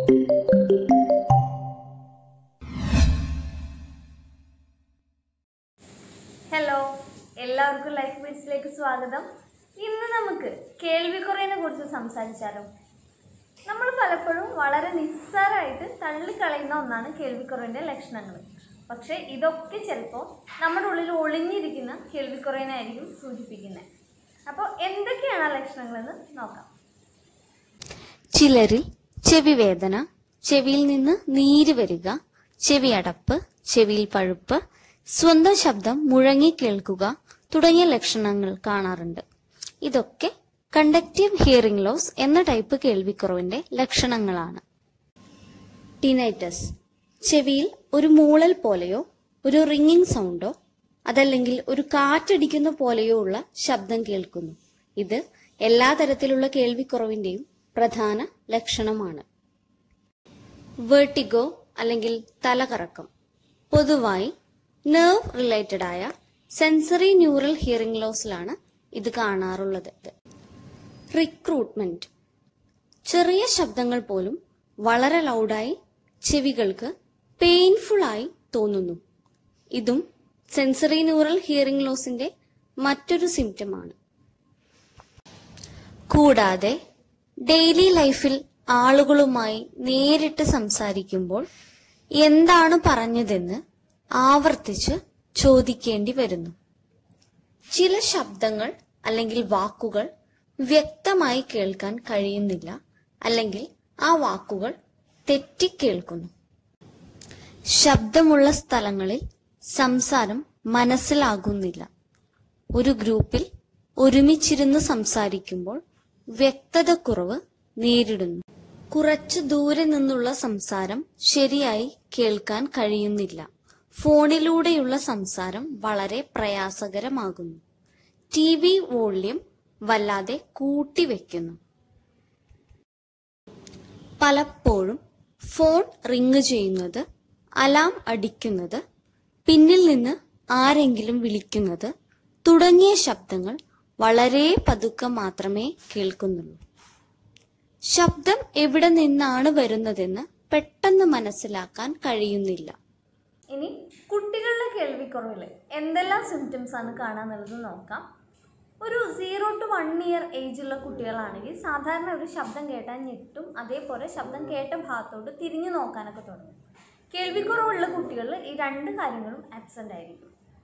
hello എല്ലാവർക്കും life ബീറ്റ്സിലേക്ക് സ്വാഗതം ഇന്ന് നമുക്ക് കേൾവിക്കുറയിനെ കുറിച്ച് സംസാരിച്ചാലോ നമ്മൾ പലപ്പോഴും വളരെ നിസ്സാരമായിട്ട് തള്ളിക്കളയുന്ന ഒന്നാണ് കേൾവിക്കുറവിൻ്റെ ലക്ഷണങ്ങൾ പക്ഷേ ഇതൊക്കെ ചിലപ്പോൾ നമ്മുടെ ഉള്ളിൽ ഒളിഞ്ഞിരിക്കുന്ന കേൾവിക്കുറവിനായിരിക്കും സൂചിപ്പിക്കുന്നത് അപ്പോൾ എന്തൊക്കെയാണ് ആ ലക്ഷണങ്ങളെന്ന് നോക്കാം ചിലരിൽ ചെവി വേദന ചെവിയിൽ നിന്ന് നീര് വരിക ചെവി അടപ്പ് ചെവിയിൽ പഴുപ്പ് സ്വന്തം ശബ്ദം മുഴങ്ങി കേൾക്കുക തുടങ്ങിയ ലക്ഷണങ്ങൾ കാണാറുണ്ട് ഇതൊക്കെ കണ്ടക്റ്റീവ് ഹിയറിംഗ് ലോസ് എന്ന ടൈപ്പ് കേൾവിക്കുറവിന്റെ ലക്ഷണങ്ങളാണ് ടിനൈറ്റസ് ചെവിയിൽ ഒരു മൂളൽ പോലെയോ ഒരു റിംഗിംഗ് സൗണ്ടോ അതല്ലെങ്കിൽ ഒരു കാറ്റടിക്കുന്ന പോലെയോ ഉള്ള ശബ്ദം കേൾക്കുന്നു ഇത് എല്ലാ തരത്തിലുള്ള കേൾവിക്കുറവിന്റെയും പ്രധാന ലക്ഷണമാണ് വേർട്ടിഗോ അല്ലെങ്കിൽ തലകറക്കം പൊതുവായി നെർവ് റിലേറ്റഡ് ആയ സെൻസറി ന്യൂറൽ ഹിയറിംഗ് ലോസിലാണ് ഇത് കാണാറുള്ളത് റിക്രൂട്ട്മെന്റ് ചെറിയ ശബ്ദങ്ങൾ പോലും വളരെ ലൗഡായി ചെവികൾക്ക് പെയിൻഫുൾ ആയി തോന്നുന്നു ഇതും സെൻസറി ന്യൂറൽ ഹിയറിംഗ് ലോസിന്റെ മറ്റൊരു സിംറ്റമാണ് കൂടാതെ ഡെയിലി ലൈഫിൽ ആളുകളുമായി നേരിട്ട് സംസാരിക്കുമ്പോൾ എന്താണ് പറഞ്ഞതെന്ന് ആവർത്തിച്ച് ചോദിക്കേണ്ടി വരുന്നു ചില ശബ്ദങ്ങൾ അല്ലെങ്കിൽ വാക്കുകൾ വ്യക്തമായി കേൾക്കാൻ കഴിയുന്നില്ല അല്ലെങ്കിൽ ആ വാക്കുകൾ തെറ്റിക്കേൾക്കുന്നു ശബ്ദമുള്ള സ്ഥലങ്ങളിൽ സംസാരം മനസ്സിലാകുന്നില്ല ഒരു ഗ്രൂപ്പിൽ ഒരുമിച്ചിരുന്ന് സംസാരിക്കുമ്പോൾ വ്യക്തതക്കുറവ് നേരിടുന്നു കുറച്ചു ദൂരെ നിന്നുള്ള സംസാരം ശരിയായി കേൾക്കാൻ കഴിയുന്നില്ല ഫോണിലൂടെയുള്ള സംസാരം വളരെ പ്രയാസകരമാകുന്നു ടി വി വോള്യം വല്ലാതെ കൂട്ടിവെക്കുന്നു പലപ്പോഴും ഫോൺ റിങ് ചെയ്യുന്നത് അലാം അടിക്കുന്നത് പിന്നിൽ നിന്ന് ആരെങ്കിലും വിളിക്കുന്നത് തുടങ്ങിയ ശബ്ദങ്ങൾ വളരെ പതുക്കെ മാത്രമേ കേൾക്കുന്നുള്ളൂ ശബ്ദം എവിടെ നിന്നാണ് വരുന്നതെന്ന് പെട്ടെന്ന് മനസ്സിലാക്കാൻ കഴിയുന്നില്ല ഇനി കുട്ടികളുടെ കേൾവിക്കുറവിൽ എന്തെല്ലാം സിംറ്റംസ് ആണ് കാണാന്നുള്ളത് നോക്കാം ഒരു സീറോ ടു വൺ ഇയർ ഏജുള്ള കുട്ടികളാണെങ്കിൽ സാധാരണ ഒരു ശബ്ദം കേട്ടാൽ ഞെട്ടും അതേപോലെ ശബ്ദം കേട്ട ഭാഗത്തോട്ട് തിരിഞ്ഞു നോക്കാനൊക്കെ തുടങ്ങും കേൾവിക്കുറവുള്ള കുട്ടികളിൽ ഈ രണ്ട് കാര്യങ്ങളും ആബ്സെൻ്റ് ആയിരിക്കും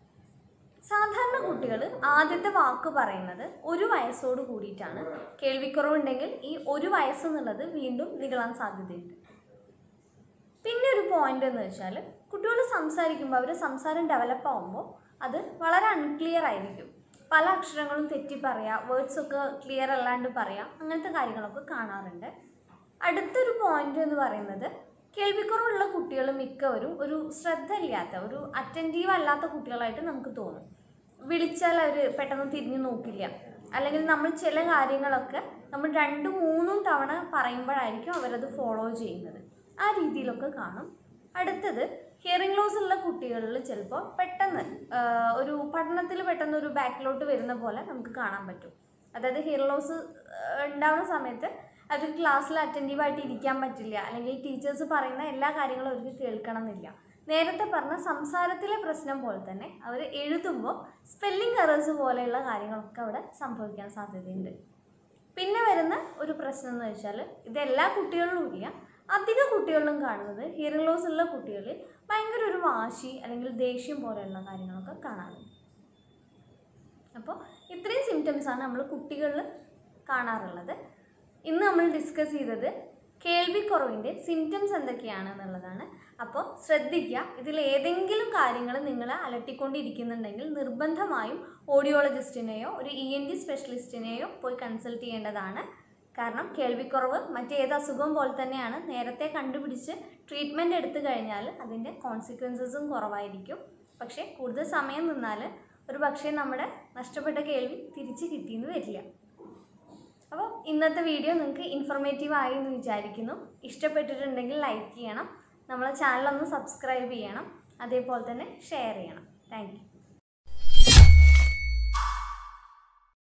സാധാരണ കുട്ടികൾ ആദ്യത്തെ വാക്ക് പറയുന്നത് ഒരു വയസ്സോട് കൂടിയിട്ടാണ് കേൾവിക്കുറവുണ്ടെങ്കിൽ ഈ ഒരു വയസ്സ് എന്നുള്ളത് വീണ്ടും നികളാൻ സാധ്യതയുണ്ട് പിന്നെ ഒരു പോയിന്റ് എന്ന് വെച്ചാൽ കുട്ടികൾ സംസാരിക്കുമ്പോൾ അവർ സംസാരം ഡെവലപ്പ് ആകുമ്പോൾ അത് വളരെ അൺക്ലിയർ ആയിരിക്കും പല അക്ഷരങ്ങളും തെറ്റി പറയാം വേർഡ്സ് ഒക്കെ ക്ലിയർ അല്ലാണ്ട് പറയാം അങ്ങനത്തെ കാര്യങ്ങളൊക്കെ കാണാറുണ്ട് അടുത്തൊരു പോയിന്റ് എന്ന് പറയുന്നത് കേൾവിക്കുറവുള്ള കുട്ടികൾ മിക്കവരും ഒരു ശ്രദ്ധ ഇല്ലാത്ത ഒരു അറ്റൻറ്റീവ് അല്ലാത്ത കുട്ടികളായിട്ട് നമുക്ക് തോന്നും വിളിച്ചാൽ അവർ പെട്ടെന്ന് തിരിഞ്ഞു നോക്കില്ല അല്ലെങ്കിൽ നമ്മൾ ചില കാര്യങ്ങളൊക്കെ നമ്മൾ രണ്ടും മൂന്നും തവണ പറയുമ്പോഴായിരിക്കും അവരത് ഫോളോ ചെയ്യുന്നത് ആ രീതിയിലൊക്കെ കാണും അടുത്തത് ഹിയറിംഗ് ലോസ് ഉള്ള കുട്ടികളിൽ ചിലപ്പോൾ പെട്ടെന്ന് ആ, ഒരു പഠനത്തിൽ പെട്ടെന്ന് ഒരു ബാക്കിലോട്ട് വരുന്ന പോലെ നമുക്ക് കാണാൻ പറ്റും അതായത് ഹിയർ ലോസ് ഉണ്ടാവുന്ന സമയത്ത് അവർക്ക് ക്ലാസ്സിൽ അറ്റൻറ്റീവായിട്ട് ഇരിക്കാൻ പറ്റില്ല അല്ലെങ്കിൽ ടീച്ചേഴ്സ് പറയുന്ന എല്ലാ കാര്യങ്ങളും അവർക്ക് കേൾക്കണം എന്നില്ല നേരത്തെ പറഞ്ഞ സംസാരത്തിലെ പ്രശ്നം പോലെ തന്നെ അവർ എഴുതുമ്പോൾ സ്പെല്ലിംഗ് എറേഴ്സ് പോലെയുള്ള കാര്യങ്ങളൊക്കെ അവിടെ സംഭവിക്കാൻ സാധ്യതയുണ്ട് പിന്നെ വരുന്ന ഒരു പ്രശ്നം എന്ന് വെച്ചാൽ ഇത് എല്ലാ കുട്ടികളിലും ഇല്ല അധിക കുട്ടികളിലും കാണുന്നത് ഹിയറിംഗ് ലോസ് ഉള്ള കുട്ടികളിൽ ഭയങ്കര ഒരു വാശി അല്ലെങ്കിൽ ദേഷ്യം പോലെയുള്ള കാര്യങ്ങളൊക്കെ കാണാറുണ്ട് അപ്പോൾ ഇത്രയും സിംറ്റംസ് ആണ് നമ്മൾ കുട്ടികളിൽ കാണാറുള്ളത് ഇന്ന് നമ്മൾ ഡിസ്കസ് ചെയ്തത് കേൾവിക്കുറവിൻ്റെ സിംറ്റംസ് എന്തൊക്കെയാണ് എന്നുള്ളതാണ് അപ്പോൾ ശ്രദ്ധിക്കുക ഇതിൽ ഏതെങ്കിലും കാര്യങ്ങൾ നിങ്ങളെ അലട്ടിക്കൊണ്ടിരിക്കുന്നുണ്ടെങ്കിൽ നിർബന്ധമായും ഓഡിയോളജിസ്റ്റിനെയോ ഒരു ഇ എൻ ടി സ്പെഷ്യലിസ്റ്റിനെയോ പോയി കൺസൾട്ട് ചെയ്യേണ്ടതാണ് കാരണം കേൾവിക്കുറവ് മറ്റേത് അസുഖം പോലെ തന്നെയാണ് നേരത്തെ കണ്ടുപിടിച്ച് ട്രീറ്റ്മെൻറ്റ് എടുത്തു കഴിഞ്ഞാൽ അതിൻ്റെ കോൺസിക്വൻസസും കുറവായിരിക്കും പക്ഷേ കൂടുതൽ സമയം നിന്നാൽ ഒരു പക്ഷേ നമ്മുടെ നഷ്ടപ്പെട്ട കേൾവി തിരിച്ച് കിട്ടിയെന്ന് വരില്ല അപ്പോൾ ഇന്നത്തെ വീഡിയോ നിങ്ങൾക്ക് ഇൻഫർമേറ്റീവ് ആയി എന്ന് വിചാരിക്കുന്നു ഇഷ്ടപ്പെട്ടിട്ടുണ്ടെങ്കിൽ ലൈക്ക് ചെയ്യണം നമ്മളെ ചാനലൊന്ന് സബ്സ്ക്രൈബ് ചെയ്യണം അതേപോലെ തന്നെ ഷെയർ ചെയ്യണം താങ്ക് യു